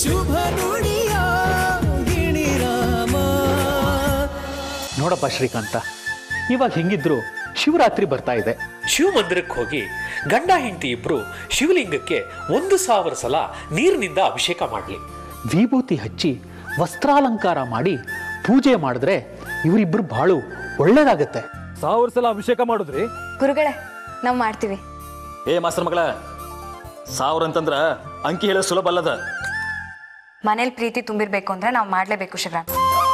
ಶುಭ ನುಡಿಯ ಗಿಣಿರಾಮ ನೋಡಪ್ಪ ಶ್ರೀಕಾಂತ ಇವಾಗ ಹಿಂಗಿದ್ರು ಶಿವರಾತ್ರಿ ಬರ್ತಾ ಇದೆ ಶಿವ ಮಂದಿರಕ್ಕೆ ಹೋಗಿ ಗಂಡ ಹೆಂಡತಿ ಇಬ್ರು ಶಿವಲಿಂಗಕ್ಕೆ ಒಂದು ಸಾವಿರ ಸಲ ನೀರಿನಿಂದ ಅಭಿಷೇಕ ಮಾಡಲಿ ವಿಭೂತಿ ಹಚ್ಚಿ ವಸ್ತ್ರಾಲಂಕಾರ ಮಾಡಿ ಪೂಜೆ ಮಾಡಿದ್ರೆ ಇವರಿಬ್ರು ಬಾಳು ಒಳ್ಳೇದಾಗತ್ತೆ ಸಾವಿರ ಸಲ ಅಭಿಷೇಕ ಮಾಡುದ್ರಿ ಗುರುಗಳೇ ನಾವು ಮಾಡ್ತೀವಿ ಏ ಮಾಸ್ತರ್ ಮಗಳ ಸಾವಿರ ಅಂತಂದ್ರ ಅಂಕಿ ಹೇಳೋ ಸುಲಭ ಅಲ್ಲದ ಮನೇಲಿ ಪ್ರೀತಿ ತುಂಬಿರ್ಬೇಕು ಅಂದ್ರೆ ನಾವು ಮಾಡ್ಲೇಬೇಕು ಶಿವರಾಮ್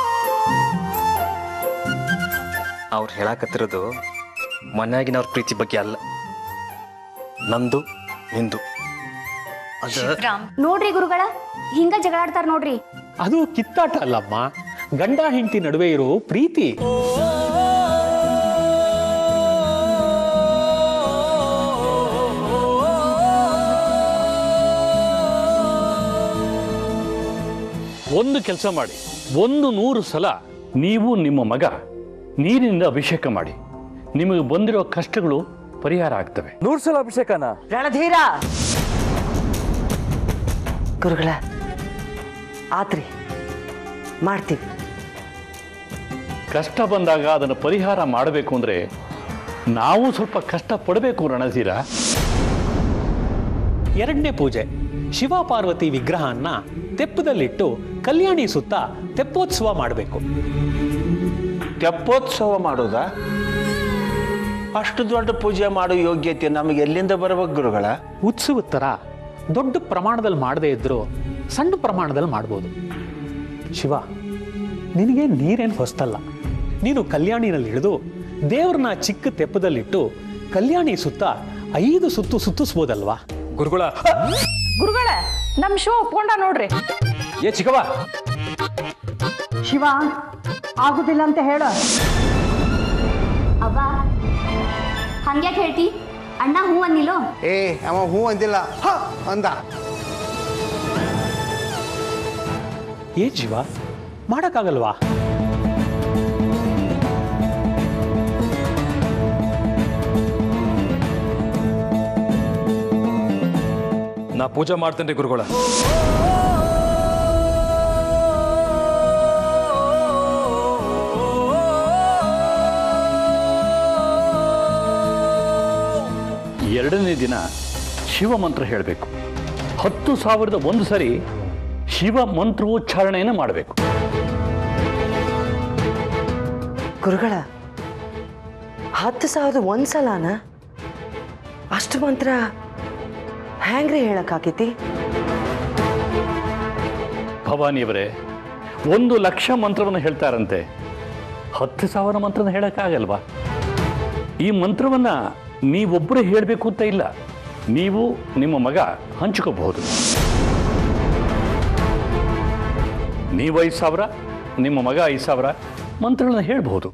ಅವ್ರು ಹೇಳಾಕತ್ತಿರೋದು ಮನ್ಯಾಗಿನ ಅವ್ರ ಪ್ರೀತಿ ಬಗ್ಗೆ ಅಲ್ಲ ನಂದು ನಿಂದು ಅದ ಶಿವರಾಮ್ ನೋಡ್ರಿ ಗುರುಗಳ ಹಿಂಗ ಜಗಳಾಡ್ತಾರ ನೋಡ್ರಿ ಅದು ಕಿತ್ತಾಟ ಅಲ್ಲಮ್ಮ ಗಂಡ ಹೆಂಡತಿ ನಡುವೆ ಇರೋ ಪ್ರೀತಿ ಒಂದು ಕೆಲಸ ಮಾಡಿ ಒಂದು ನೂರು ಸಲ ನೀವು ನಿಮ್ಮ ಮಗ ನೀರಿನಿಂದ ಅಭಿಷೇಕ ಮಾಡಿ ನಿಮಗೆ ಬಂದಿರೋ ಕಷ್ಟಗಳು ಪರಿಹಾರ ಆಗ್ತವೆ ನೂರ್ ಸಲ ಅಭಿಷೇಕನ ರಣಧೀರ ಗುರುಗಳ ಆತ್ರಿ ಮಾಡ್ತೀವಿ ಕಷ್ಟ ಬಂದಾಗ ಅದನ್ನು ಪರಿಹಾರ ಮಾಡಬೇಕು ಅಂದರೆ ನಾವು ಸ್ವಲ್ಪ ಕಷ್ಟ ಪಡಬೇಕು ರಣಧೀರ ಎರಡನೇ ಪೂಜೆ ಶಿವ ಪಾರ್ವತಿ ವಿಗ್ರಹನ್ನ ತೆಪ್ಪದಲ್ಲಿಟ್ಟು ಕಲ್ಯಾಣಿ ಸುತ್ತ ತೆಪ್ಪೋತ್ಸವ ಮಾಡಬೇಕು ತೆಪ್ಪೋತ್ಸವ ಮಾಡೋದಾ ಅಷ್ಟು ದೊಡ್ಡ ಪೂಜೆ ಮಾಡೋ ಯೋಗ್ಯತೆ ನಮಗೆ ಎಲ್ಲಿಂದ ಬರ್ಬೇಕು ಗುರುಗಳ ಉತ್ಸವದ ಥರ ದೊಡ್ಡ ಪ್ರಮಾಣದಲ್ಲಿ ಮಾಡದೇ ಇದ್ರೂ ಸಣ್ಣ ಪ್ರಮಾಣದಲ್ಲಿ ಮಾಡ್ಬೋದು ಶಿವ ನಿನಗೆ ನೀರೇನು ಹೊಸ್ತಲ್ಲ ನೀನು ಕಲ್ಯಾಣಿನಲ್ಲಿ ಇಳಿದು ದೇವ್ರನ್ನ ಚಿಕ್ಕ ತೆಪ್ಪದಲ್ಲಿಟ್ಟು ಕಲ್ಯಾಣಿ ಸುತ್ತ ಐದು ಸುತ್ತು ಸುತ್ತಿಸ್ಬೋದಲ್ವಾ ಗುರುಗಳ ಗುರುಗಳ ನಮ್ ಶೋ ಒಪ್ಕೊಂಡ ನೋಡ್ರಿ ಏ ಚಿಕ್ಕವ ಶಿವ ಆಗುದಿಲ್ಲ ಅಂತ ಹೇಳ ಅವ್ವ ಹಂಗ್ಯಾಕ್ ಹೇಳ್ತಿ ಅಣ್ಣ ಹೂ ಅನ್ನಿಲ್ಲೋ ಏ ಅವ ಹೂ ಅಂದಿಲ್ಲ ಹ ಅಂದ ಏ ಜೀವ ಮಾಡೋಕ್ಕಾಗಲ್ವಾ ನಾ ಪೂಜೆ ಮಾಡ್ತೇನ್ರಿ ಗುರುಗಳ ಎರಡನೇ ದಿನ ಶಿವ ಮಂತ್ರ ಹೇಳಬೇಕು ಹತ್ತು ಸಾವಿರದ ಒಂದು ಸರಿ ಶಿವ ಮಂತ್ರೋಚ್ಚಾರಣೆಯನ್ನು ಮಾಡಬೇಕು ಗುರುಗಳ ಹತ್ತು ಸಾವಿರದ ಒಂದ್ ಸಲಾನ ಅಷ್ಟು ಮಂತ್ರ ಹ್ಯಾಂಗ್ರಿ ಹೇಳಕ್ಕಾಕೈತಿ ಭವಾನಿಯವರೇ ಒಂದು ಲಕ್ಷ ಮಂತ್ರವನ್ನು ಹೇಳ್ತಾರಂತೆ ಹತ್ತು ಸಾವಿರ ಮಂತ್ರನ ಹೇಳಕ್ಕಾಗಲ್ವಾ ಈ ಮಂತ್ರವನ್ನ ನೀವೊಬ್ಬರೇ ಹೇಳಬೇಕು ಅಂತ ಇಲ್ಲ ನೀವು ನಿಮ್ಮ ಮಗ ಹಂಚ್ಕೋಬಹುದು ನೀವು ಐದು ಸಾವಿರ ನಿಮ್ಮ ಮಗ ಐದು ಸಾವಿರ ಮಂತ್ರಗಳನ್ನ ಹೇಳ್ಬಹುದು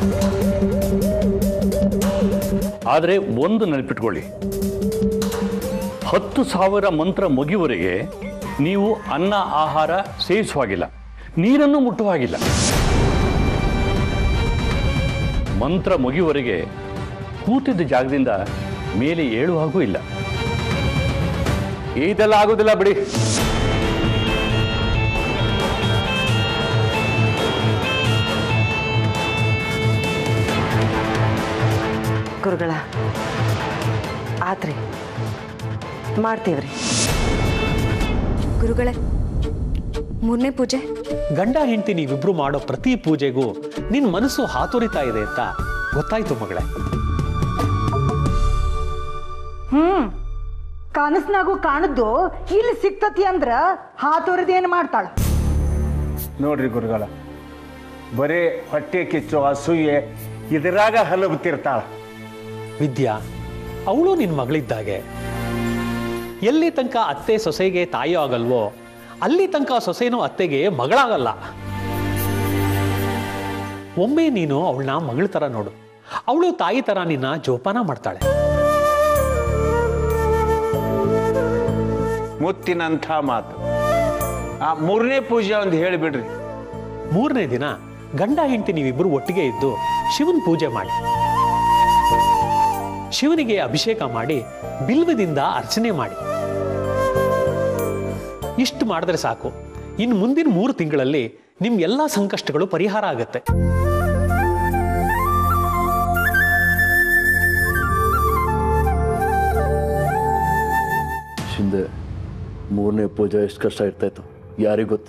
ಆದರೆ ಒಂದು ನೆನಪಿಟ್ಕೊಳ್ಳಿ ಹತ್ತು ಸಾವಿರ ಮಂತ್ರ ಮುಗಿಯುವವರೆಗೆ ನೀವು ಅನ್ನ ಆಹಾರ ಸೇವಿಸುವಾಗಿಲ್ಲ ನೀರನ್ನು ಮುಟ್ಟುವಾಗಿಲ್ಲ ಮಂತ್ರ ಮುಗಿಯುವವರೆಗೆ ಕೂತಿದ್ದ ಜಾಗದಿಂದ ಮೇಲೆ ಏಳುವಾಗೂ ಇಲ್ಲ ಇದೆಲ್ಲ ಆಗೋದಿಲ್ಲ ಬಿಡಿ ಗುರುಗಳ ಆತ್ರಿ ಮಾಡ್ತೀವ್ರಿ ಗುರುಗಳೇ ಮೂರನೇ ಪೂಜೆ ಗಂಡ ಹೆಂಡತಿ ನೀವಿಬ್ರು ಮಾಡೋ ಪ್ರತಿ ಪೂಜೆಗೂ ನಿನ್ ಮನಸ್ಸು ಹಾತೊರಿತಾ ಇದೆ ಅಂತ ಗೊತ್ತಾಯ್ತು ಮಗಳೇ ಹ್ಮ್ ಕನಸ್ನಾಗೂ ಕಾಣದ್ದು ಇಲ್ಲಿ ಸಿಕ್ತತಿ ಅಂದ್ರ ಹಾತೋರಿದೇನು ಮಾಡ್ತಾಳ ನೋಡ್ರಿ ಗುರುಗಳ ಬರೇ ಹೊಟ್ಟೆ ಕಿಚ್ಚು ಅಸೂಯೆ ಇದರಾಗ ಹಲಬುತ್ತಿರ್ತಾಳ ವಿದ್ಯಾ ಅವಳು ನಿನ್ ಮಗಳಿದ್ದಾಗೆ ಎಲ್ಲಿ ತನಕ ಅತ್ತೆ ಸೊಸೆಗೆ ತಾಯಿ ಆಗಲ್ವೋ ಅಲ್ಲಿ ತನಕ ಸೊಸೆನೂ ಅತ್ತೆಗೆ ಮಗಳಾಗಲ್ಲ ಒಮ್ಮೆ ನೀನು ಅವಳನ್ನ ಮಗಳ ತರ ನೋಡು ಅವಳು ತಾಯಿ ತರ ನಿನ್ನ ಜೋಪಾನ ಮಾಡ್ತಾಳೆ ಮುತ್ತಿನಂಥ ಮಾತು ಆ ಮೂರನೇ ಪೂಜೆ ಒಂದು ಹೇಳಿಬಿಡ್ರಿ ಮೂರನೇ ದಿನ ಗಂಡ ಹೆಂಡತಿ ನೀವಿಬ್ರು ಒಟ್ಟಿಗೆ ಇದ್ದು ಶಿವನ್ ಪೂಜೆ ಮಾಡಿ ಶಿವನಿಗೆ ಅಭಿಷೇಕ ಮಾಡಿ ಬಿಲ್ವದಿಂದ ಅರ್ಚನೆ ಮಾಡಿ ಇಷ್ಟು ಮಾಡಿದ್ರೆ ಸಾಕು ಇನ್ನು ಮುಂದಿನ ಮೂರು ತಿಂಗಳಲ್ಲಿ ನಿಮ್ಮ ಎಲ್ಲ ಸಂಕಷ್ಟಗಳು ಪರಿಹಾರ ಆಗುತ್ತೆ ಶಿಂದೆ ಮೂರನೇ ಪೂಜೆ ಎಷ್ಟು ಕಷ್ಟ ಇರ್ತಾಯಿತ್ತು ಯಾರಿಗೂ ಗೊತ್ತು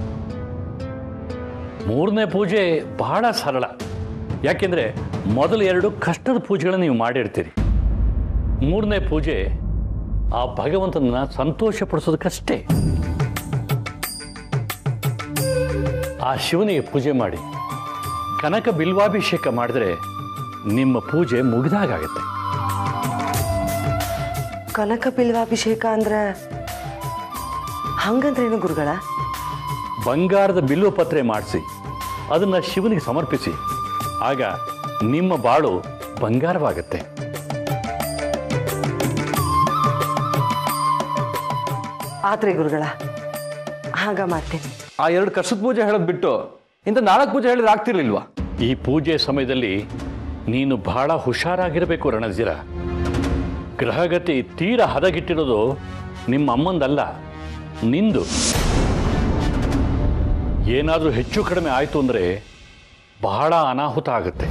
ಮೂರನೇ ಪೂಜೆ ಬಹಳ ಸರಳ ಯಾಕೆಂದರೆ ಮೊದಲು ಎರಡು ಕಷ್ಟದ ಪೂಜೆಗಳನ್ನು ನೀವು ಮಾಡಿರ್ತೀರಿ ಮೂರನೇ ಪೂಜೆ ಆ ಭಗವಂತನ ಸಂತೋಷಪಡಿಸೋದಕ್ಕಷ್ಟೇ ಆ ಶಿವನಿಗೆ ಪೂಜೆ ಮಾಡಿ ಕನಕ ಬಿಲ್ವಾಭಿಷೇಕ ಮಾಡಿದ್ರೆ ನಿಮ್ಮ ಪೂಜೆ ಮುಗಿದಾಗತ್ತೆ ಕನಕ ಬಿಲ್ವಾಭಿಷೇಕ ಅಂದ್ರ ಹಂಗಂದ್ರೇನು ಗುರುಗಳ ಬಂಗಾರದ ಬಿಲ್ವ ಪತ್ರೆ ಮಾಡಿಸಿ ಅದನ್ನು ಶಿವನಿಗೆ ಸಮರ್ಪಿಸಿ ಆಗ ನಿಮ್ಮ ಬಾಳು ಬಂಗಾರವಾಗತ್ತೆ ಆತ್ರಿ ಗುರುಗಳ ಹಾಗ ಮಾಡ್ತೀನಿ ಆ ಎರಡು ಕಷ್ಟದ ಪೂಜೆ ಹೇಳೋದು ಬಿಟ್ಟು ಇಂಥ ನಾಲ್ಕು ಪೂಜೆ ಹೇಳಿದ್ರೆ ಆಗ್ತಿರ್ಲಿಲ್ವಾ ಈ ಪೂಜೆ ಸಮಯದಲ್ಲಿ ನೀನು ಬಹಳ ಹುಷಾರಾಗಿರಬೇಕು ರಣಜಿರ ಗ್ರಹಗತಿ ತೀರ ಹದಗೆಟ್ಟಿರೋದು ನಿಮ್ಮ ಅಮ್ಮಂದಲ್ಲ ನಿಂದು ಏನಾದರೂ ಹೆಚ್ಚು ಕಡಿಮೆ ಆಯಿತು ಅಂದರೆ ಬಹಳ ಅನಾಹುತ ಆಗುತ್ತೆ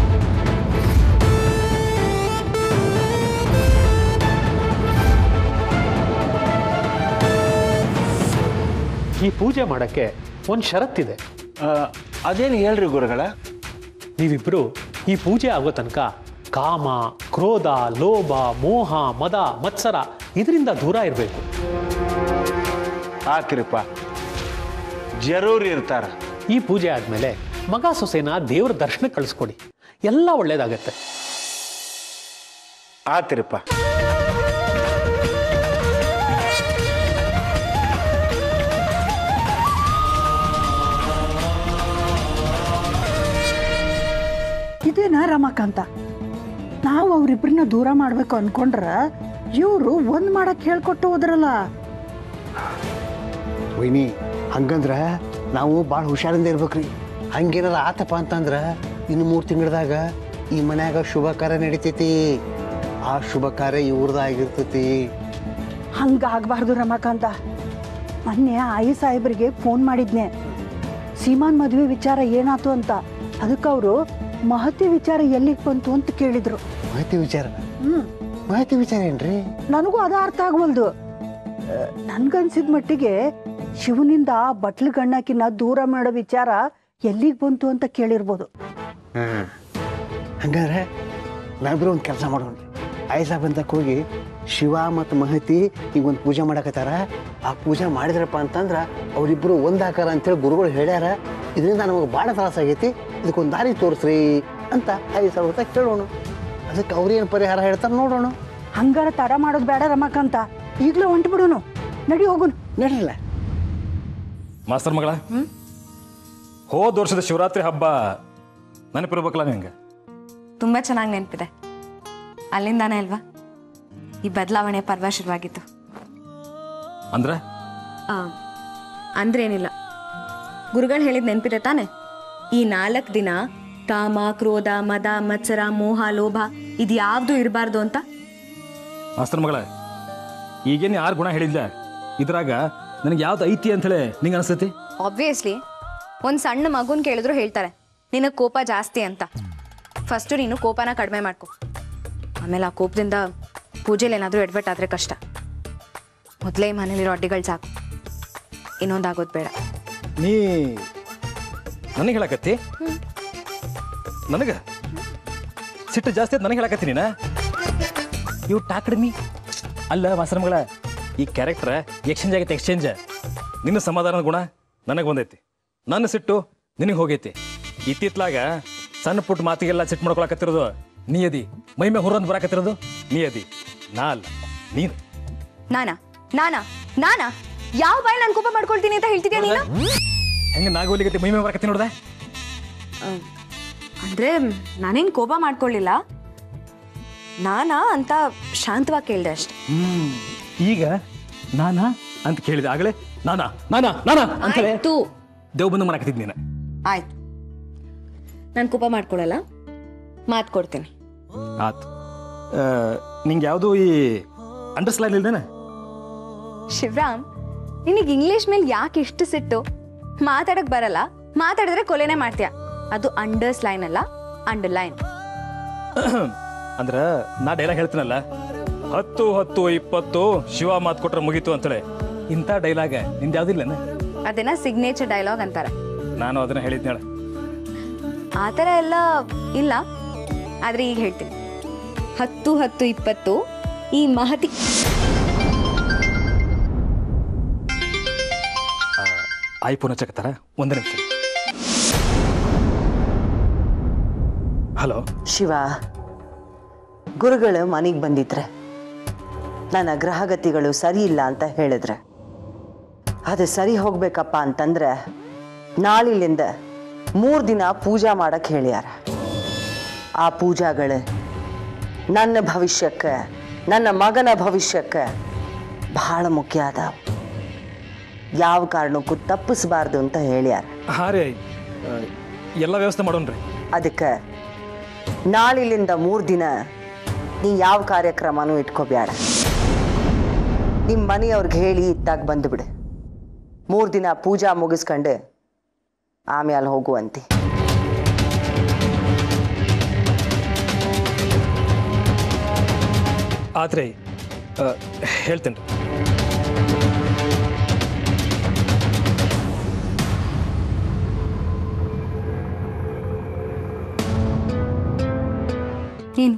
ಈ ಪೂಜೆ ಮಾಡೋಕ್ಕೆ ಒಂದು ಷರತ್ತಿದೆ ಅದೇನು ಹೇಳ್ರಿ ಗುರುಗಳ ನೀವಿಬ್ಬರು ಈ ಪೂಜೆ ಆಗೋ ತನಕ ಕಾಮ ಕ್ರೋಧ ಲೋಭ ಮೋಹ ಮದ ಮತ್ಸರ ಇದರಿಂದ ದೂರ ಇರಬೇಕು ಆತ್ರಿಪ್ಪ ಜರೂರ್ ಇರ್ತಾರ ಈ ಪೂಜೆ ಆದಮೇಲೆ ಮಗ ಸೊಸೆನ ದೇವ್ರ ದರ್ಶನ ಕಳಿಸ್ಕೊಡಿ ಎಲ್ಲ ಒಳ್ಳೇದಾಗತ್ತೆ ಆತ್ರಿಪ್ಪ ಇದೇನ ರಮಾಕಾಂತ ನಾವು ಅವ್ರಿಬ್ರನ್ನ ದೂರ ಮಾಡ್ಬೇಕು ಅನ್ಕೊಂಡ್ರ ಇವರು ಒಂದ್ ಮಾಡಕ್ ಹೇಳ್ಕೊಟ್ಟು ಹೋದ್ರಲ್ಲ ವೈನಿ ಹಂಗಂದ್ರ ನಾವು ಭಾಳ ಹುಷಾರಿಂದ ಇರ್ಬೇಕ್ರಿ ಹಂಗೇನಾರ ಆತಪ್ಪ ಅಂತಂದ್ರ ಇನ್ನು ಮೂರು ತಿಂಗಳದಾಗ ಈ ಮನ್ಯಾಗ ಶುಭ ಕಾರ್ಯ ನಡಿತೈತಿ ಆ ಶುಭ ಕಾರ್ಯ ಇವ್ರದಾಗಿರ್ತೈತಿ ಹಂಗ ಆಗ್ಬಾರ್ದು ರಮಾಕಾಂತ ಮೊನ್ನೆ ಆಯಿ ಸಾಹೇಬ್ರಿಗೆ ಫೋನ್ ಮಾಡಿದ್ನೆ ಸೀಮಾನ್ ಮದುವೆ ವಿಚಾರ ಏನಾತು ಅಂತ ಅದಕ್ಕೆ ಅವರು ಮಹತಿ ವಿಚಾರ ಎಲ್ಲಿಗೆ ಬಂತು ಅಂತ ಕೇಳಿದ್ರು ಮಾಹಿತಿ ವಿಚಾರ ಹ್ಮ್ ಮಾಹಿತಿ ವಿಚಾರ ಏನ್ರಿ ನನಗೂ ಅದ ಅರ್ಥ ಆಗವಲ್ದು ನನ್ಗನ್ಸಿದ ಮಟ್ಟಿಗೆ ಶಿವನಿಂದ ಬಟ್ಲು ಗಣ್ಣಕಿನ ದೂರ ಮಾಡೋ ವಿಚಾರ ಎಲ್ಲಿಗೆ ಬಂತು ಅಂತ ಕೇಳಿರ್ಬೋದು ಹಾಂ ಹಂಗಾದ್ರೆ ನಾವಿಬ್ರು ಒಂದು ಕೆಲಸ ಮಾಡೋಣ ಆಯ್ಸಾ ಬಂದಕ್ಕೆ ಹೋಗಿ ಶಿವ ಮತ್ತು ಮಹತಿ ಈಗ ಒಂದು ಪೂಜೆ ಮಾಡಕತ್ತಾರ ಆ ಪೂಜೆ ಮಾಡಿದ್ರಪ್ಪ ಅಂತಂದ್ರೆ ಅವರಿಬ್ಬರು ಒಂದಾಕಾರ ಅಂತೇಳಿ ಗುರುಗಳು ಹೇಳ್ಯಾರ ಇದರಿಂದ ನಮಗೆ ಭಾಳ ತ್ರಾಸಾಗೈತಿ ಇದಕ್ಕೊಂದು ದಾರಿ ತೋರಿಸ್ರಿ ಅಂತ ಐದು ಸಾವಿರ ರೂಪಾಯಿ ಕೇಳೋಣ ಅದಕ್ಕೆ ಅವ್ರೇನು ಪರಿಹಾರ ಹೇಳ್ತಾರೆ ನೋಡೋಣ ಹಂಗಾರ ತಡ ಮಾಡೋದು ಬೇಡ ರಮಾಕಾಂತ ಈಗಲೇ ಹೊಂಟು ಬಿಡೋನು ನಡಿ ಹೋಗುನ್ ನಡಿರಲ್ಲ ಮಾಸ್ತರ್ ಮಗಳ ಹೋದ ವರ್ಷದ ಶಿವರಾತ್ರಿ ಹಬ್ಬ ನೆನಪಿರ್ಬೇಕಲ್ಲ ನಿಂಗೆ ತುಂಬ ಚೆನ್ನಾಗಿ ನೆನಪಿದೆ ಅಲ್ಲಿಂದಾನೇ ಅಲ್ವಾ ಈ ಬದಲಾವಣೆ ಪರ್ವ ಶುರುವಾಗಿತ್ತು ಅಂದ್ರೆ ಆ, ಅಂದ್ರೇನಿಲ್ಲ ಗುರುಗಳು ಹೇಳಿದ ನೆನಪಿದೆ ತಾನೆ ಈ ನಾಲ್ಕು ದಿನ ಕಾಮ ಕ್ರೋಧ ಮದ ಮತ್ಸರ ಮೋಹ ಲೋಭ ಇದು ಯಾವುದು ಇರಬಾರ್ದು ಅಂತ ಮಾಸ್ತರ್ ಮಗಳ ಈಗೇನು ಯಾರು ಗುಣ ಹೇಳಿಲ್ಲ ಇದ್ರಾಗ ನನಗೆ ಯಾವ್ದು ಐತಿ ಅಂತೇಳಿ ನಿಂಗೆ ಅನಿಸ್ತೈತಿ ಆಬ್ವಿಯಸ್ಲಿ ಒಂದು ಸಣ್ಣ ಮಗುನ್ ಕೇಳಿದ್ರು ಹೇಳ್ತಾರೆ ನಿನಗೆ ಕೋಪ ಜಾಸ್ತಿ ಅಂತ ಫಸ್ಟು ನೀನು ಕೋಪನ ಕಡಿಮೆ ಮಾಡ್ಕೊ ಆಮೇಲೆ ಆ ಕೋಪದಿಂದ ಪೂಜೆಲಿ ಏನಾದರೂ ಎಡ್ವರ್ಟ್ ಆದರೆ ಕಷ್ಟ ಮೊದಲೇ ಮನೇಲಿರೋ ಅಡ್ಡಿಗಳು ಸಾಕು ಇನ್ನೊಂದಾಗೋದು ಬೇಡ ನೀ ನನಗೆ ಹೇಳಕತ್ತಿ ನನಗೆ ಸಿಟ್ಟು ಜಾಸ್ತಿ ಅಂತ ನನಗೆ ಹೇಳಕತ್ತಿ ನೀನ ಇವು ಟಾಕಡ್ಮಿ ಅಲ್ಲ ಮಾಸ್ತರ್ ಮಗಳ ಈ ಕ್ಯಾರೆಕ್ಟರ್ ಎಕ್ಸ್ಚೇಂಜ್ ಆಗೈತೆ ಎಕ್ಸ್ಚೇಂಜ್ ನಿನ್ನ ಸಮಾಧಾನದ ಗುಣ ನನಗೆ ಬಂದೈತಿ ನನ್ನ ಸಿಟ್ಟು ನಿನಗೆ ಹೋಗೈತಿ ಇತ್ತಿತ್ಲಾಗ ಸಣ್ಣ ಪುಟ್ಟ ಮಾತಿಗೆಲ್ಲ ಸಿಟ್ಟು ಮಾಡ್ಕೊಳಕತ್ತಿರೋದು ನೀ ಅದಿ ಮೈಮೆ ಹುರಂದ್ ಬರಾಕತ್ತಿರೋದು ನೀ ಅದಿ ನಾ ಅಲ್ಲ ನೀನು ನಾನಾ ನಾನಾ ನಾನಾ ಯಾವ ಬಾಯಿ ನಾನು ಕೋಪ ಮಾಡ್ಕೊಳ್ತೀನಿ ಅಂತ ಹೇಳ್ತಿದ್ಯಾ ನೀನು ಹೆಂಗೆ ನಾಗೋಲಿಗತ್ತೆ ಮೈಮೆ ಬರಾಕತ್ತಿ ನೋಡ್ದೆ ಅಂದ್ರೆ ನಾನೇನು ಕೋಪ ಮಾಡ್ಕೊಳ್ಳಿಲ್ಲ ನಾನಾ ಅಂತ ಶಾಂತವಾಗಿ ಕೇಳಿದೆ ಅಷ್ಟೆ ಹ್ಮ್ ಈಗ ನಾನಾ ಅಂತ ಕೇಳಿದೆ ಆಗಲೇ ನಾನಾ ನಾನಾ ನಾನಾ ಅಂತಲೇ ಆಯ್ತು ದೇವ್ ಬಂದು ಮಾಡಕತ್ತಿದ್ ನೀನು ಆಯ್ತು ನಾನು ಕೋಪ ಮಾಡ್ಕೊಳ್ಳಲ್ಲ ಮಾತು ಕೊಡ್ತೀನಿ ಆತು ಆ, ನಿಂಗೆ ಯಾವುದು ಈ ಅಂಡರ್ಸ್ಲೈನ್ ಇಲ್ದೇನೆ ಶಿವರಾಮ್ ನಿನಗೆ ಇಂಗ್ಲಿಷ್ ಮೇಲೆ ಯಾಕೆ ಇಷ್ಟು ಸಿಟ್ಟು ಮಾತಾಡಕ್ ಬರಲ್ಲ ಮಾತಾಡಿದ್ರೆ ಕೊಲೆನೇ ಮಾಡ್ತೀಯ ಅದು ಅಂಡರ್ಸ್ ಲೈನ್ ಅಲ್ಲ ಅಂಡರ್ ಲೈನ್ ಅಂದ್ರ ನಾ ಡೈಲಾಗ್ ಹೇಳ್ತೀನಲ್ಲ ಹತ್ತು ಹತ್ತು ಇಪ್ಪತ್ತು ಶಿವ ಮಾತು ಕೊಟ್ರೆ ಮುಗೀತು ಅಂತೇಳಿ ಇಂಥ ಡೈಲಾಗ ನಿಂದ ಯಾವ್ದಿಲ್ಲನ ಅದನ್ನ ಸಿಗ್ನೇಚರ್ ಡೈಲಾಗ್ ಅಂತಾರೆ ನಾನು ಅದನ್ನ ಹೇಳಿದ್ನೇಳ ಆ ಥರ ಎಲ್ಲ ಇಲ್ಲ ಆದ್ರೆ ಈಗ ಹೇಳ್ತೀನಿ ಹತ್ತು ಹತ್ತು ಇಪ್ಪತ್ತು ಈ ಮಹತಿ ಆಯ್ ಫೋನ್ ಹಚ್ಚಕತ್ತಾರ ಒಂದೇ ನಿಮಿಷ ಹಲೋ ಶಿವ ಗುರುಗಳು ಮನೆಗೆ ಬಂದಿದ್ರೆ ನನ್ನ ಗ್ರಹಗತಿಗಳು ಸರಿ ಇಲ್ಲ ಅಂತ ಹೇಳಿದ್ರೆ ಅದು ಸರಿ ಹೋಗ್ಬೇಕಪ್ಪ ಅಂತಂದ್ರೆ ನಾಳಿಲಿಂದ ಮೂರು ದಿನ ಪೂಜಾ ಮಾಡಕ್ಕೆ ಹೇಳ್ಯಾರ ಆ ಪೂಜಾಗಳು ನನ್ನ ಭವಿಷ್ಯಕ್ಕೆ ನನ್ನ ಮಗನ ಭವಿಷ್ಯಕ್ಕೆ ಬಹಳ ಮುಖ್ಯ ಅದಾವ ಯಾವ ಕಾರಣಕ್ಕೂ ತಪ್ಪಿಸಬಾರ್ದು ಅಂತ ಹೇಳ್ಯಾರ ಹಾ ರೀ ಆ, ಎಲ್ಲ ವ್ಯವಸ್ಥೆ ಮಾಡೋಣ್ರಿ ಅದಕ್ಕೆ ನಾಳಿಲಿಂದ ಮೂರು ದಿನ ನೀ ಯಾವ ಕಾರ್ಯಕ್ರಮನೂ ಇಟ್ಕೋಬೇಡ ನಿಮ್ಮ ಮನೆಯವ್ರಿಗೆ ಹೇಳಿ ಇತ್ತಾಗ ಬಂದುಬಿಡು ಮೂರು ದಿನ ಪೂಜಾ ಮುಗಿಸ್ಕೊಂಡು ಆಮೇಲೆ ಹೋಗುವಂತೆ ಆತ್ರಿ ಹೇಳ್ತೇನೆ ಏನು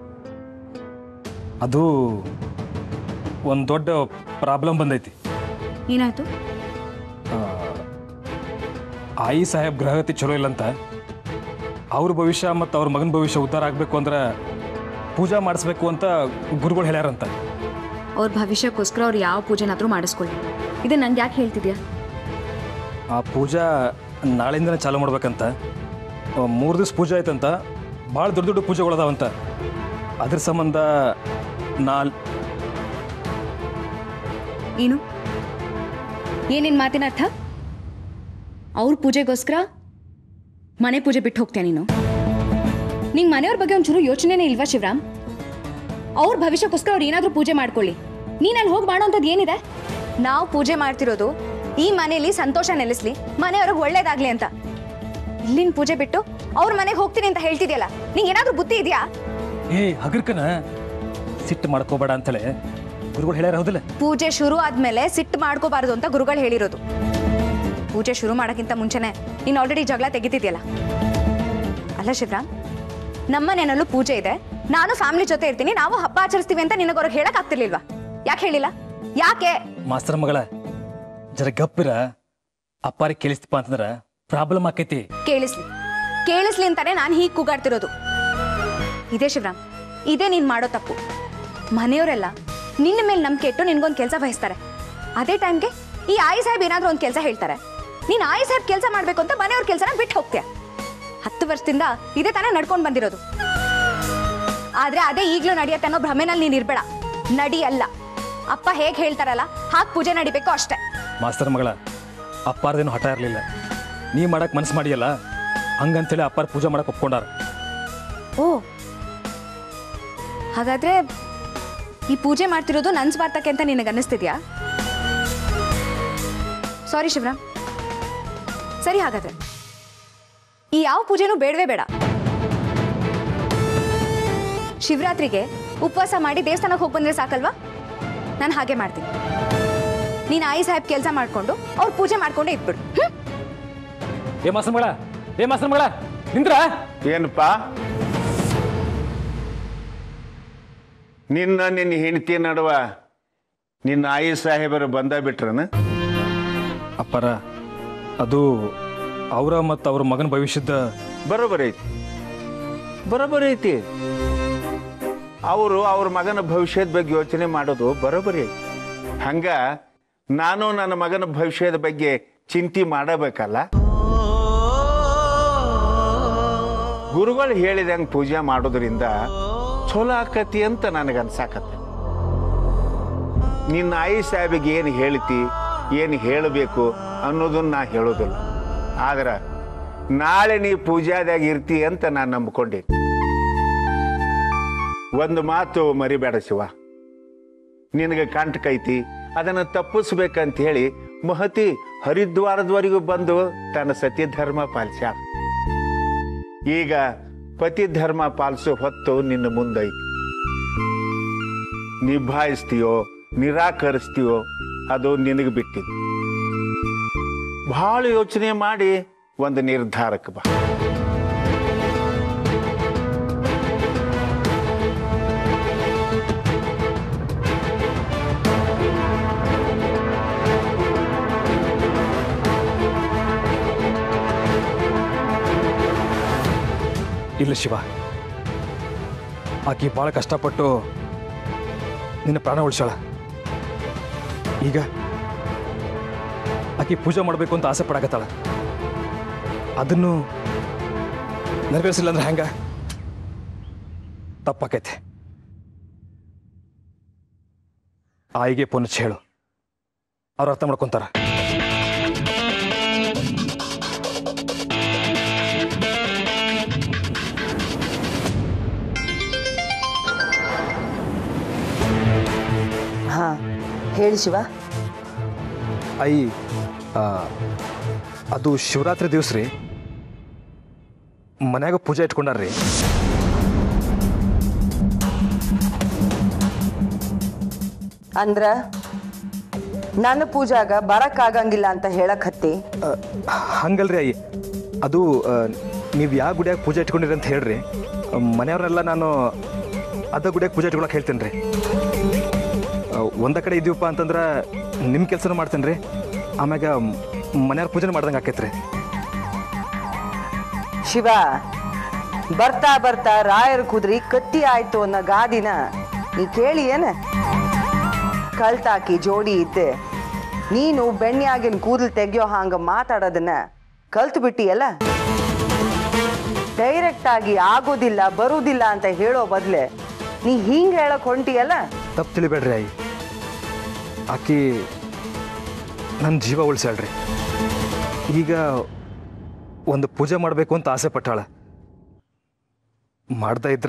ಅದು ಒಂದು ದೊಡ್ಡ ಪ್ರಾಬ್ಲಮ್ ಬಂದೈತಿ ಏನಾಯ್ತು ಆ, ಆಯಿ ಸಾಹೇಬ್ ಗ್ರಹಗತಿ ಚಲೋ ಇಲ್ಲಂತ ಅವ್ರ ಭವಿಷ್ಯ ಮತ್ತು ಅವ್ರ ಮಗನ ಭವಿಷ್ಯ ಉದ್ಧಾರ ಆಗಬೇಕು ಅಂದ್ರೆ ಪೂಜಾ ಮಾಡಿಸ್ಬೇಕು ಅಂತ ಗುರುಗಳು ಹೇಳ್ಯಾರಂತ ಅವ್ರ ಭವಿಷ್ಯಕ್ಕೋಸ್ಕರ ಅವ್ರು ಯಾವ ಪೂಜೆನಾದ್ರೂ ಮಾಡಿಸ್ಕೊಳ್ಳಿ ಇದು ನಂಗೆ ಯಾಕೆ ಹೇಳ್ತಿದ್ಯಾ ಆ ಪೂಜಾ ನಾಳೆಯಿಂದನೇ ಚಾಲೂ ಮಾಡ್ಬೇಕಂತ ಮೂರು ದಿವಸ ಪೂಜೆ ಆಯ್ತಂತ ಭಾಳ ದೊಡ್ಡ ದೊಡ್ಡ ಪೂಜೆಗಳದಾವಂತ ಅದ್ರ ಸಂಬಂಧ ನಾಲ್ ಏನು ಏನೇನು ಮಾತಿನ ಅರ್ಥ ಅವ್ರ ಪೂಜೆಗೋಸ್ಕರ ಮನೆ ಪೂಜೆ ಬಿಟ್ಟು ಹೋಗ್ತೀಯ ನೀನು ನಿಂಗೆ ಮನೆಯವ್ರ ಬಗ್ಗೆ ಒಂಚೂರು ಯೋಚನೆನೇ ಇಲ್ವಾ ಶಿವರಾಮ್ ಅವ್ರ ಭವಿಷ್ಯಕ್ಕೋಸ್ಕರ ಅವ್ರು ಏನಾದರೂ ಪೂಜೆ ಮಾಡ್ಕೊಳ್ಳಿ ನೀನು ಅಲ್ಲಿ ಹೋಗಿ ಮಾಡೋಂಥದ್ದು ಏನಿದೆ ನಾವು ಪೂಜೆ ಮಾಡ್ತಿರೋದು ಈ ಮನೆಯಲ್ಲಿ ಸಂತೋಷ ನೆಲೆಸ್ಲಿ ಮನೆಯವ್ರಿಗೆ ಒಳ್ಳೇದಾಗ್ಲಿ ಅಂತ ಇಲ್ಲಿನ ಪೂಜೆ ಬಿಟ್ಟು ಅವ್ರ ಮನೆಗೆ ಹೋಗ್ತೀನಿ ಅಂತ ಹೇಳ್ತಿದ್ಯಲ್ಲ ನಿಂಗೆ ಏನಾದರೂ ಬುದ್ಧಿ ಇದೆಯಾ ಏ ಹಗರ್ಕನ ಸಿಟ್ಟು ಮಾಡ್ಕೋಬೇಡ ಅಂತೇಳಿ ಗುರುಗಳು ಹೇಳ್ಯಾರ ಹೌದಿಲ್ಲ ಪೂಜೆ ಶುರು ಆದ್ಮೇಲೆ ಸಿಟ್ಟು ಮಾಡ್ಕೋಬಾರ್ದು ಅಂತ ಗುರುಗಳು ಹೇಳಿರೋದು ಪೂಜೆ ಶುರು ಮಾಡೋಕ್ಕಿಂತ ಮುಂಚೆನೆ ನೀನು ಆಲ್ರೆಡಿ ಜಗಳ ತೆಗಿತಿದ್ಯಲ್ಲ ಅಲ್ಲ ಶಿವರಾಮ್ ನಮ್ಮನೆಯಲ್ಲೂ ಪೂಜೆ ಇದೆ ನಾನು ಫ್ಯಾಮಿಲಿ ಜೊತೆ ಇರ್ತೀನಿ ನಾವು ಹಬ್ಬ ಆಚರಿಸ್ತೀವಿ ಅಂತ ನಿನಗೆ ಅವ್ರಿಗೆ ಹೇಳಕ್ ಆಗ್ತಿರ್ಲಿಲ್ವಾ ಯಾಕೆ ಹೇಳಿಲ್ಲ ಯಾಕೆ ಮಾಸ್ತರ್ ಮಗಳ ಜರ ಗಪ್ಪಿರ ಅಪ್ಪಾರಿಗೆ ಕೇಳಿಸ್ತಪ್ಪ ಅಂತಂದ್ರ ಪ್ರಾಬ್ಲಮ್ ಆಕೈತಿ ಕೇಳಿಸ್ಲಿ ಕೇಳಿಸ್ಲಿ ಅಂತಾನೆ ನಾನು ಹೀಗೆ ಕೂಗಾಡ್ತಿರೋದು ಇದೇ ಶಿವರಾಮ್ ಇದೇ ನೀನು ಮಾಡೋ ತಪ್ಪು ಮನೆಯವರೆಲ್ಲ ನಿನ್ನ ಮೇಲೆ ನಂಬಿಕೆ ಇಟ್ಟು ನಿನ್ಗೊಂದು ಕೆಲಸ ವಹಿಸ್ತಾರೆ ಅದೇ ಟೈಮ್ಗೆ ಈ ಆಯಿ ಸಾಹೇಬ್ ಏನಾದರೂ ಒಂದು ಕೆಲಸ ಹೇಳ್ತಾರೆ ನೀನು ಆಯಿ ಸಾಹೇಬ್ ಕೆಲಸ ಮಾಡಬೇಕು ಅಂತ ಮನೆಯವ್ರ ಕೆಲಸನ ಬಿಟ್ಟು ಹೋಗ್ತೀಯ ಹತ್ತು ವರ್ಷದಿಂದ ಇದೇ ತಾನೇ ನಡ್ಕೊಂಡು ಬಂದಿರೋದು ಆದ್ರೆ ಅದೇ ಈಗಲೂ ನಡೆಯತ್ತೆ ಅನ್ನೋ ಭ್ರಮೆನಲ್ಲಿ ನೀನು ಇರ್ಬೇಡ ನಡಿಯಲ್ಲ ಅಪ್ಪ ಹೇಗೆ ಹೇಳ್ತಾರಲ್ಲ ಹಾಗೆ ಪೂಜೆ ನಡಿಬೇಕು ಅಷ್ಟೇ ಮಾಸ್ತರ್ ಮಗಳ ಅಪ್ಪಾರ್ದೇನು ಹಠ ಇರಲಿಲ್ಲ ನೀ ಮಾಡಕ್ ಮನ್ಸು ಮಾಡಿಯಲ್ಲ ಹಂಗಂತೇಳಿ ಅಪ್ಪಾರ ಪೂಜೆ ಮಾಡಕ್ ಒಪ್ಕೊಂಡಾರ ಓ ಹಾಗಾದ್ರೆ ಈ ಪೂಜೆ ಮಾಡ್ತಿರೋದು ನನ್ನ ಸ್ವಾರ್ಥಕ್ಕೆ ಅಂತ ನಿನಗೆ ಅನ್ನಿಸ್ತಿದ್ಯಾ ಸಾರಿ ಶಿವರಾಮ್ ಸರಿ ಹಾಗಾದ್ರೆ ಈ ಯಾವ ಪೂಜೆನೂ ಬೇಡವೇ ಬೇಡ ಶಿವರಾತ್ರಿಗೆ ಉಪವಾಸ ಮಾಡಿ ದೇವಸ್ಥಾನಕ್ಕೆ ಹೋಗಿ ಬಂದ್ರೆ ಸಾಕಲ್ವಾ ನಾನು ಹಾಗೆ ಮಾಡ್ತೀನಿ ನೀನು ಆಯಿ ಸಾಹೇಬ್ ಕೆಲಸ ಮಾಡ್ಕೊಂಡು ಅವ್ರು ಪೂಜೆ ಮಾಡ್ಕೊಂಡೇ ಇದ್ಬಿಡು ಹ್ಮ್? ಏ ಮಾಸ್ತರ್ ಮಗಳ ಏ ಮಾಸ್ತರ್ ಮಗಳ ನಿಂದ್ರ ಏನಪ್ಪ ನಿನ್ನ ನಿನ್ನ ಹೆಂಡತಿ ನಡುವ ನಿನ್ನ ಆಯಿ ಸಾಹೇಬರು ಬಂದ ಬಿಟ್ರನ ಅಪ್ಪಾರ ಅದು ಅವರ ಮತ್ತು ಅವ್ರ ಮಗನ ಭವಿಷ್ಯದ ಬರೋಬ್ಬರಿ ಐತಿ ಬರೋಬ್ಬರಿ ಐತಿ ಅವರು ಅವ್ರ ಮಗನ ಭವಿಷ್ಯದ ಬಗ್ಗೆ ಯೋಚನೆ ಮಾಡೋದು ಬರೋಬ್ಬರಿ ಐತಿ ಹಂಗ ನಾನು ನನ್ನ ಮಗನ ಭವಿಷ್ಯದ ಬಗ್ಗೆ ಚಿಂತೆ ಮಾಡಬೇಕಲ್ಲ ಗುರುಗಳು ಹೇಳಿದಂಗೆ ಪೂಜೆ ಮಾಡೋದ್ರಿಂದ ಚಲೋ ಆಕತಿ ಅಂತ ನನಗೆ ಅನ್ಸಾಕತ್ತೆ ನಿನ್ನ ಆಯಿ ಸಾಹೇಬಿಗೆ ಏನು ಹೇಳ್ತಿ ಏನು ಹೇಳಬೇಕು ಅನ್ನೋದನ್ನ ನಾ ಹೇಳೋದಿಲ್ಲ ಆದ್ರೆ ನಾಳೆ ನೀ ಪೂಜಾದಾಗ ಇರ್ತಿ ಅಂತ ನಾನು ನಂಬ್ಕೊಂಡೇನಿ ಒಂದು ಮಾತು ಮರಿಬೇಡ ಶಿವ ನಿನಗೆ ಕಂಟಕ ಐತಿ ಅದನ್ನು ತಪ್ಪಿಸ್ಬೇಕಂತ ಹೇಳಿ ಮಹತಿ ಹರಿದ್ವಾರದವರೆಗೂ ಬಂದು ತನ್ನ ಸತ್ಯ ಧರ್ಮ ಪಾಲಿಸ್ಯಾಳ ಈಗ ಪತಿ ಧರ್ಮ ಪಾಲಿಸೋ ಹೊತ್ತು ನಿನ್ನ ಮುಂದೈತಿ ನಿಭಾಯಿಸ್ತೀಯೋ ನಿರಾಕರಿಸ್ತೀಯೋ ಅದು ನಿನಗೆ ಬಿಟ್ಟಿದ್ದು ಬಹಳ ಯೋಚನೆ ಮಾಡಿ ಒಂದು ನಿರ್ಧಾರಕ್ಕೆ ಬಾ ಇಲ್ಲ ಶಿವ ಆಕಿ ಭಾಳ ಕಷ್ಟಪಟ್ಟು ನಿನ್ನ ಪ್ರಾಣ ಉಳಿಸಾಳ ಈಗ ಆಕಿ ಪೂಜೆ ಮಾಡಬೇಕು ಅಂತ ಆಸೆ ಪಡಕತ್ತಾಳ ಅದನ್ನು ನೆರವೇರಿಸಿಲ್ಲ ಅಂದ್ರೆ ಹೆಂಗ ತಪ್ಪಾಕೈತೆ ಆಯಿಗೆ ಫೋನ್ ಹಚ್ಚಿ ಹೇಳು ಅವ್ರು ಅರ್ಥ ಮಾಡ್ಕೊಂತಾರ ಹಾ ಹೇಳಿ ಶಿವ ಐ ಆ, ಅದು ಶಿವರಾತ್ರಿ ದಿವಸ ರೀ ಮನ್ಯಾಗ ಪೂಜೆ ಇಟ್ಕೊಂಡಾರ್ರಿ ಅಂದ್ರ ನನ್ನ ಪೂಜಾಗ ಬರಕ್ಕಾಗಂಗಿಲ್ಲ ಅಂತ ಹೇಳಕ್ ಹತ್ತಿ ಹಂಗಲ್ರಿ ಐ ಅದು ನೀವು ಯಾವ ಗುಡಿಯಾಗ ಪೂಜೆ ಇಟ್ಕೊಂಡಿರಿ ಅಂತ ಹೇಳ್ರಿ ಮನೆಯವ್ರನ್ನೆಲ್ಲ ನಾನು ಅದ ಗುಡಿಯಾಗ ಪೂಜೆ ಇಟ್ಕೊಳಕ್ ಹೇಳ್ತೇನೆ ರೀ ಒಂದ ಕಡೆ ಇದೀವಪ್ಪ ಅಂತಂದ್ರೆ ನಿಮ್ಮ ಕೆಲಸನೂ ಮಾಡ್ತೇನೆ ರೀ ಆಮ್ಯಾಗ ಮನೆಯವ್ರ ಪೂಜೆ ಮಾಡ್ದಂಗೆ ಆಕೈತ್ರಿ ಶಿವ ಬರ್ತಾ ಬರ್ತಾ ರಾಯರ ಕುದ್ರಿ ಕತ್ತಿ ಆಯ್ತು ಅನ್ನೋ ಗಾದಿನ ನೀ ಕೇಳಿ ಏನ ಕಳ್ತಾಕಿ ಜೋಡಿ ಇದ್ದೆ ನೀನು ಬೆಣ್ಣೆಯಾಗಿನ ಕೂದಲು ತೆಗಿಯೋ ಹಾಂಗ ಮಾತಾಡೋದನ್ನ ಕಲ್ತು ಬಿಟ್ಟಿಯಲ್ಲ ಡೈರೆಕ್ಟ್ ಆಗಿ ಆಗೋದಿಲ್ಲ ಬರುವುದಿಲ್ಲ ಅಂತ ಹೇಳೋ ಬದ್ಲೆ ನೀ ಹಿಂಗ್ ಹೇಳಕ್ ಹೊಂಟಿಯಲ್ಲ ತಪ್ಪು ತಿಳಿಬೇಡ್ರಿ ಐ ಆಕಿ ನನ್ನ ಜೀವ ಉಳಿಸ್ಯಾಳ್ರಿ ಈಗ ಒಂದು ಪೂಜೆ ಮಾಡಬೇಕು ಅಂತ ಆಸೆ ಪಟ್ಟಾಳ ಮಾಡ್ತಾ ಇದ್ರ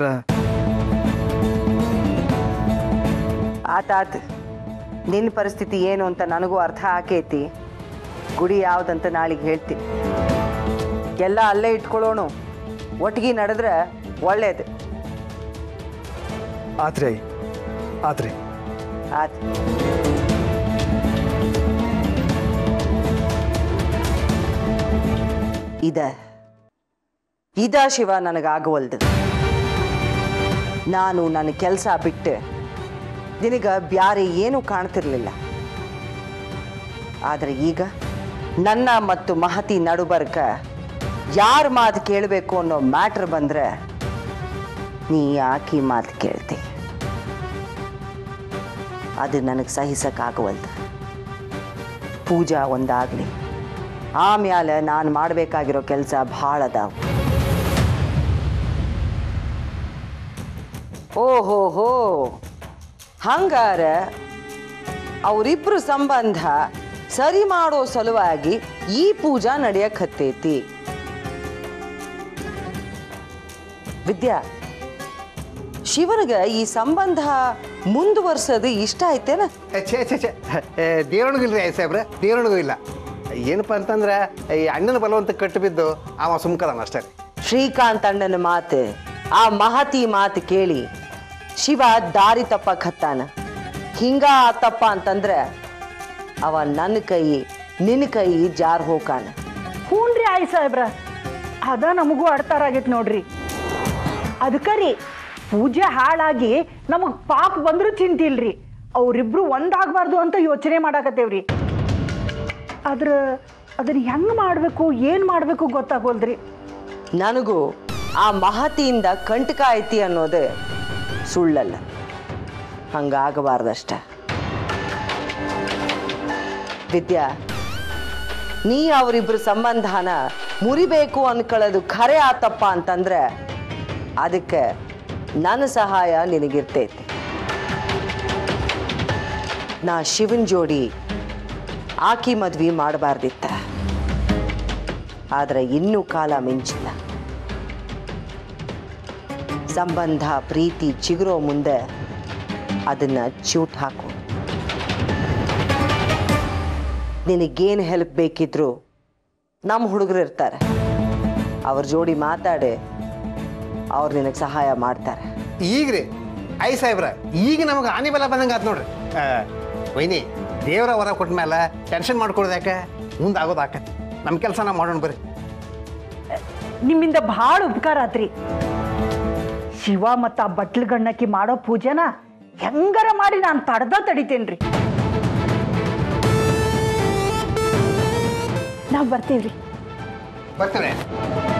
ಆತಾತ್ ನಿನ್ನ ಪರಿಸ್ಥಿತಿ ಏನು ಅಂತ ನನಗೂ ಅರ್ಥ ಆಕೈತಿ ಗುಡಿ ಯಾವ್ದಂತ ನಾಳೆಗೆ ಹೇಳ್ತೀನಿ ಎಲ್ಲ ಅಲ್ಲೇ ಇಟ್ಕೊಳ್ಳೋಣ ಒಟ್ಟಿಗೆ ನಡೆದ್ರೆ ಒಳ್ಳೇದು ಆತ್ರಿ ಐ ಆತ್ರಿ ಆತ್ ಇದ ಇದ ಶಿವ ನನಗಾಗವಲ್ದು ನಾನು ನನ್ನ ಕೆಲಸ ಬಿಟ್ಟು ನಿನಗ ಬ್ಯಾರೆ ಏನೂ ಕಾಣ್ತಿರ್ಲಿಲ್ಲ ಆದರೆ ಈಗ ನನ್ನ ಮತ್ತು ಮಹತಿ ನಡುಬರ್ಕ ಯಾರ ಮಾತು ಕೇಳಬೇಕು ಅನ್ನೋ ಮ್ಯಾಟ್ರ್ ಬಂದ್ರೆ ನೀ ಆಕಿ ಮಾತು ಕೇಳ್ತಿ ಅದು ನನಗೆ ಸಹಿಸಕ್ಕಾಗವಲ್ದು ಪೂಜಾ ಒಂದಾಗಲಿ ಆಮ್ಯಾಲ ನಾನು ಮಾಡಬೇಕಾಗಿರೋ ಕೆಲಸ ಭಾಳ ಅದಾವು ಓಹೋ ಹೋ ಹಂಗಾರ ಅವರಿಬ್ರು ಸಂಬಂಧ ಸರಿ ಮಾಡೋ ಸಲುವಾಗಿ ಈ ಪೂಜಾ ನಡೆಯಕ್ ಹತ್ತೈತಿ ವಿದ್ಯಾ ಶಿವನಿಗ ಈ ಸಂಬಂಧ ಮುಂದುವರ್ಸೋದು ಇಷ್ಟ ಆಯ್ತೇನ ಛೇ ಛೇ ಛೇ ದೇವಣಿಗೂ ಇಲ್ರಿ ಐ ಸಾಹೇಬ್ರೆ ದೇವಣಿಗೂ ಇಲ್ಲ ಏನಪ್ಪ ಅಂತಂದ್ರೆ ಈ ಅಣ್ಣನ ಬಲವಂತ ಕಟ್ಟು ಬಿದ್ದು ಅವ ಸುಮ್ಕದಾನ ಅಷ್ಟೇ ರೀ ಶ್ರೀಕಾಂತ್ ಅಣ್ಣನ ಮಾತು ಆ ಮಹತಿ ಮಾತು ಕೇಳಿ ಶಿವ ದಾರಿ ತಪ್ಪಕ್ ಹತ್ತಾನ ಹಿಂಗ ಆತಪ್ಪ ಅಂತಂದ್ರೆ ಅವ ನನ್ನ ಕೈ ನಿನ್ನ ಕೈ ಜಾರ್ ಹೋಕಾನ ಹ್ಞೂನ್ರಿ ಆಯ್ ಸಾಹೇಬ್ರ ಅದ ನಮಗೂ ಅಡ್ತಾರ ಆಗೈತೆ ನೋಡ್ರಿ ಅದಕ್ಕ ರೀ ಪೂಜೆ ಹಾಳಾಗಿ ನಮಗ್ ಪಾಪ ಬಂದ್ರೂ ಚಿಂತಿಲ್ರಿ ಅವರಿಬ್ರು ಒಂದಾಗಬಾರ್ದು ಅಂತ ಯೋಚನೆ ಮಾಡಾಕತ್ತೇವ್ರಿ ಆದ್ರ ಅದನ್ನ ಹೆಂಗ್ ಮಾಡ್ಬೇಕು ಏನ್ ಮಾಡ್ಬೇಕು ಗೊತ್ತಾಗೋಲ್ದ್ರಿ ನನಗೂ ಆ ಮಹತಿಯಿಂದ ಕಂಟಕ ಐತಿ ಅನ್ನೋದು ಸುಳ್ಳಲ್ಲ ಹಂಗಾಗಬಾರ್ದಷ್ಟ ವಿದ್ಯಾ ನೀ ಅವರಿಬ್ರು ಸಂಬಂಧನ ಮುರಿಬೇಕು ಅನ್ಕೊಳ್ಳೋದು ಖರೆ ಆತಪ್ಪ ಅಂತಂದ್ರೆ ಅದಕ್ಕೆ ನನ್ನ ಸಹಾಯ ನಿನಗಿರ್ತೈತಿ ನಾ ಶಿವನ್ ಜೋಡಿ ಆಕಿ ಮದ್ವಿ ಮಾಡಬಾರ್ದಿತ್ತ ಆದ್ರೆ ಇನ್ನೂ ಕಾಲ ಮಿಂಚಿಲ್ಲ ಸಂಬಂಧ ಪ್ರೀತಿ ಚಿಗುರೋ ಮುಂದೆ ಅದನ್ನ ಚೂಟ್ ಹಾಕು ನಿನಗೇನು ಹೆಲ್ಪ್ ಬೇಕಿದ್ರು ನಮ್ಮ ಹುಡುಗರು ಇರ್ತಾರೆ ಅವ್ರ ಜೋಡಿ ಮಾತಾಡಿ ಅವ್ರು ನಿನಗೆ ಸಹಾಯ ಮಾಡ್ತಾರೆ ಈಗ ರೀ ಐ ಸಾಹೇಬ್ರ ಈಗ ನಮಗೆ ಆನೆ ಬೆಲ್ಲ ಬಂದಂಗೆ ಆತ್ ನೋಡ್ರಿ ಆ, ವೈನಿ ದೇವರ ವರ ಕೊಟ್ಟ ಮೇಲೆ ಟೆನ್ಷನ್ ಮಾಡ್ಕೊಳ್ದು ಯಾಕೆ ಮುಂದೆ ಆಗೋದು ಆಕತಿ ನಮ್ಮ ಕೆಲಸ ನಾವು ಮಾಡೋಣ ಬರ್ರಿ ನಿಮ್ಮಿಂದ ಭಾಳ ಉಪಕಾರ ಆತ್ರಿ ಶಿವ ಮತ್ತು ಆ ಬಟ್ಲು ಗಣ್ಣಕ್ಕಿ ಮಾಡೋ ಪೂಜೆನ ಹೆಂಗಾರ ಮಾಡಿ ನಾನು ತಡ್ದ ತಡಿತೇನ್ರಿ ನಾವು ಬರ್ತೀವ್ರಿ ಬರ್ತೇನೆ